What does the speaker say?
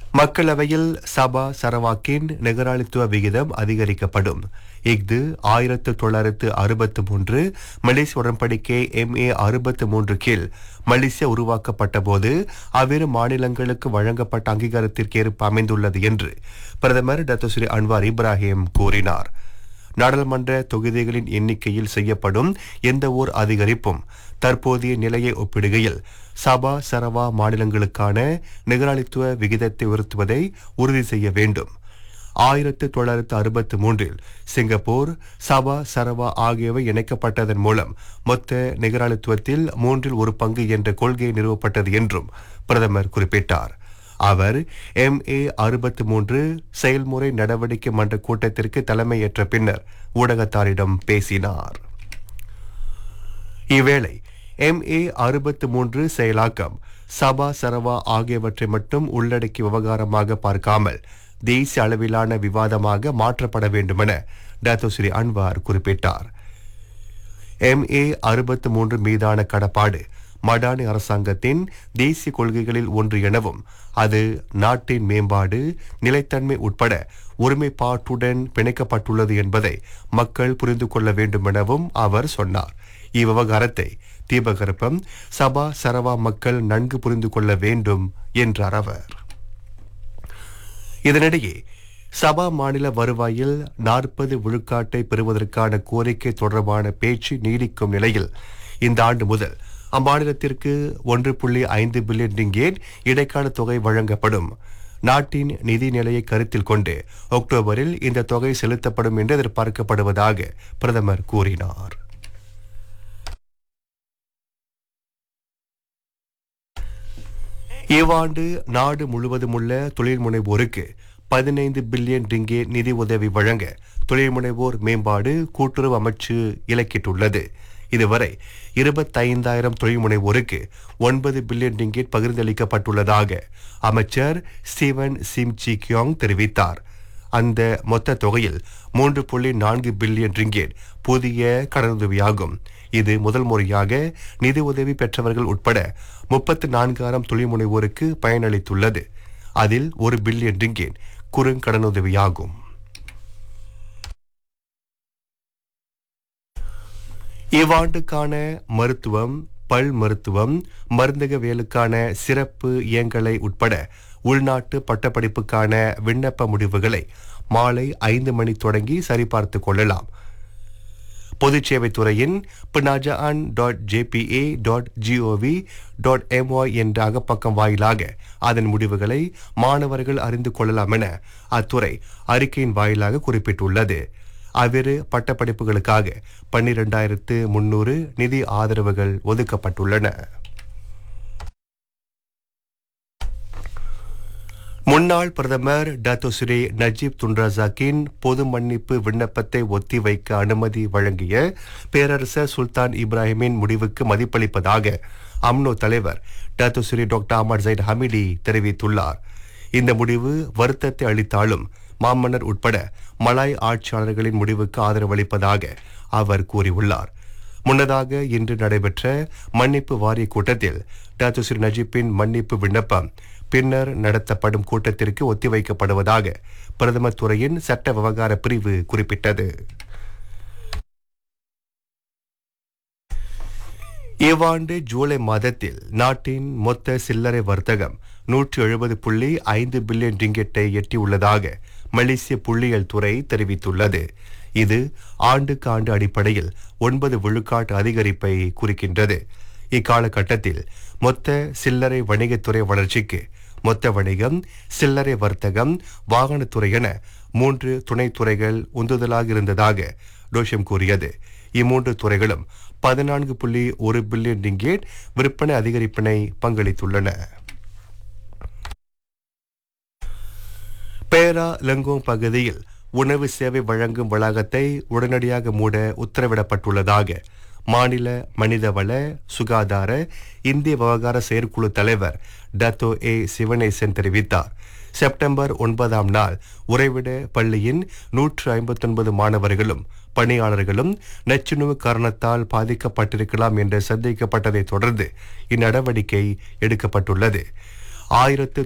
மக்களவையில் சபா சரவாக்கின் நிகராளித்துவ விகிதம் அதிகரிக்கப்படும் இஃது ஆயிரத்து தொள்ளாயிரத்து அறுபத்து மூன்று மலேசிய உடன்படிக்கை எம்ஏ அறுபத்து மூன்று கீழ் மலேசியா உருவாக்கப்பட்ட போது அவ்விரு மாநிலங்களுக்கு வழங்கப்பட்ட அங்கீகாரத்திற்கேற்ப அமைந்துள்ளது என்று பிரதமர் டத்து ஸ்ரீ அன்வார் இப்ராஹிம் கூறினார் நாடாளுமன்ற தொகுதிகளின் எண்ணிக்கையில் செய்யப்படும் எந்த ஓர் அதிகரிப்பும் தற்போதைய நிலையை ஒப்பிடுகையில் சபா சரவா மாநிலங்களுக்கான நிகராளித்துவ விகிதத்தை உயர்த்துவதை உறுதி செய்ய வேண்டும் ஆயிரத்து தொள்ளாயிரத்து அறுபத்து மூன்றில் சிங்கப்பூர் சபா சரவா ஆகியவை இணைக்கப்பட்டதன் மூலம் மொத்த நிகராளித்துவத்தில் மூன்றில் ஒரு பங்கு என்ற கொள்கை நிறுவப்பட்டது என்றும் பிரதமர் குறிப்பிட்டார் அவர் எம்ஏ அறுபத்து மூன்று செயல்முறை நடவடிக்கை மன்ற கூட்டத்திற்கு தலைமையேற்ற பின்னர் ஊடகத்தாரிடம் பேசினார் இவ்வேளை எம்ஏ அறுபத்து மூன்று செயலாக்கம் சபா சரவா ஆகியவற்றை மட்டும் உள்ளடக்கிய விவகாரமாக பார்க்காமல் தேசிய அளவிலான விவாதமாக மாற்றப்பட வேண்டுமென டாக்டர் ஸ்ரீ அன்வார் குறிப்பிட்டார் எம்ஏ அறுபத்து மூன்று மீதான கடப்பாடு மடானி அரசாங்கத்தின் தேசிய கொள்கைகளில் ஒன்று எனவும் அது நாட்டின் மேம்பாடு நிலைத்தன்மை உட்பட ஒருமைப்பாட்டுடன் பிணைக்கப்பட்டுள்ளது என்பதை மக்கள் புரிந்து கொள்ள வேண்டும் எனவும் அவர் சொன்னார் இவ்விவகாரத்தை தீபகற்பம் சபா சரவா மக்கள் நன்கு புரிந்து கொள்ள வேண்டும் என்றார் அவர் இதனிடையே சபா மாநில வருவாயில் நாற்பது விழுக்காட்டை பெறுவதற்கான கோரிக்கை தொடர்பான பேச்சு நீடிக்கும் நிலையில் இந்த ஆண்டு முதல் அம்மாநிலத்திற்கு ஒன்று புள்ளி ஐந்து பில்லியன் ரிங்கேட் இடைக்கால தொகை வழங்கப்படும் நாட்டின் நிதி நிலையை கருத்தில் கொண்டு அக்டோபரில் இந்த தொகை செலுத்தப்படும் என்று எதிர்பார்க்கப்படுவதாக பிரதமர் கூறினார் இவ்வாண்டு நாடு முழுவதும் உள்ள தொழில் முனைவோருக்கு பதினைந்து பில்லியன் ரிங்கே நிதி உதவி வழங்க தொழில் முனைவோர் மேம்பாடு கூட்டுறவு அமைச்சு இலக்கிட்டுள்ளது இதுவரை இருபத்தைந்தாயிரம் தொழில் முனைவோருக்கு ஒன்பது பில்லியன் ரிங்கேட் பகிர்ந்தளிக்கப்பட்டுள்ளதாக அமைச்சர் ஸ்டீவன் சிம்சி கியோங் தெரிவித்தார் அந்த மொத்த தொகையில் மூன்று புள்ளி நான்கு பில்லியன் ரிங்கேட் புதிய கடனுதவியாகும் இது முதல் முறையாக நிதி உதவி பெற்றவர்கள் உட்பட முப்பத்து நான்காயிரம் தொழில் முனைவோருக்கு பயனளித்துள்ளது அதில் ஒரு பில்லியன் ரிங்கேட் குறுங்கடனுதவியாகும் இவ்வாண்டுக்கான மருத்துவம் பல் மருத்துவம் மருந்தகவியலுக்கான சிறப்பு இயங்கலை உட்பட உள்நாட்டு பட்டப்படிப்புக்கான விண்ணப்ப முடிவுகளை மாலை ஐந்து மணி தொடங்கி சரிபார்த்துக் கொள்ளலாம் பொதுச்சேவைத்துறையின் பினாஜான் dot JPA dot GOV dot MY என்ற அகப்பக்கம் வாயிலாக அதன் முடிவுகளை மாணவர்கள் அறிந்து கொள்ளலாம் என அத்துறை அறிக்கையின் வாயிலாக குறிப்பிட்டுள்ளது அவ்விரு பட்டப்படிப்புகளுக்காக பன்னிரெண்டாயிரத்து முன்னூறு நிதி ஆதரவுகள் ஒதுக்கப்பட்டுள்ளன முன்னாள் பிரதமர் டாத்தோ ஸ்ரீ நஜீப் துன்ராசாக்கின் பொது மன்னிப்பு விண்ணப்பத்தை ஒத்திவைக்க அனுமதி வழங்கிய பேரரசர் சுல்தான் இப்ராஹிமின் முடிவுக்கு மதிப்பளிப்பதாக அம்னோ தலைவர் Dato Seri doctor Ahmad Zahid Hamidi தெரிவித்துள்ளார் இந்த முடிவு வருத்தத்தை அளித்தாலும் மாமன்னர் உட்பட மலாய் ஆட்சியாளர்களின் முடிவுக்கு ஆதரவளிப்பதாக அவர் கூறியுள்ளார் முன்னதாக இன்று நடைபெற்ற மன்னிப்பு வாரிய கூட்டத்தில் டாக்டர் ஸ்ரீ நஜீப்பின் மன்னிப்பு விண்ணப்பம் பின்னர் நடத்தப்படும் கூட்டத்திற்கு ஒத்திவைக்கப்படுவதாக பிரதமர் துறையின் சட்ட விவகார பிரிவு குறிப்பிட்டது இவ்வாண்டு ஜூலை மாதத்தில் நாட்டின் மொத்த சில்லறை வர்த்தகம் நூற்று எழுபது புள்ளி ஐந்து பில்லியன் ரிங்கெட்டை எட்டியுள்ளதாக மலேசிய புள்ளியியல் துறை தெரிவித்துள்ளது இது ஆண்டுக்கு ஆண்டு அடிப்படையில் ஒன்பது விழுக்காட்டு அதிகரிப்பை குறிக்கின்றது இக்காலகட்டத்தில் மொத்த சில்லறை வணிகத்துறை வளர்ச்சிக்கு மொத்த வணிகம் சில்லறை வர்த்தகம் வாகனத்துறை என மூன்று துணைத்துறைகள் உந்துதலாக இருந்ததாக டோஷம் கூறியது இம்மூன்று துறைகளும் பதினான்கு புள்ளி ஒரு பில்லியன் ரிங்கேட் விற்பனை அதிகரிப்பினை பங்களித்துள்ளன பேரா லங்கோங் பகுதியில் உணவு சேவை வழங்கும் வளாகத்தை உடனடியாக மூட உத்தரவிடப்பட்டுள்ளதாக மாநில மனிதவள சுகாதார இந்திய விவகார செயற்குழு தலைவர் டத்தோ ஏ சிவனேசன் தெரிவித்தார் செப்டம்பர் ஒன்பதாம் நாள் உறைவிட பள்ளியின் நூற்று ஐம்பத்தொன்பது மாணவர்களும் பணியாளர்களும் நச்சுணவு காரணத்தால் பாதிக்கப்பட்டிருக்கலாம் என்று சந்தேகிக்கப்பட்டதைத் தொடர்ந்து இந்நடவடிக்கை எடுக்கப்பட்டுள்ளது ஆயிரத்து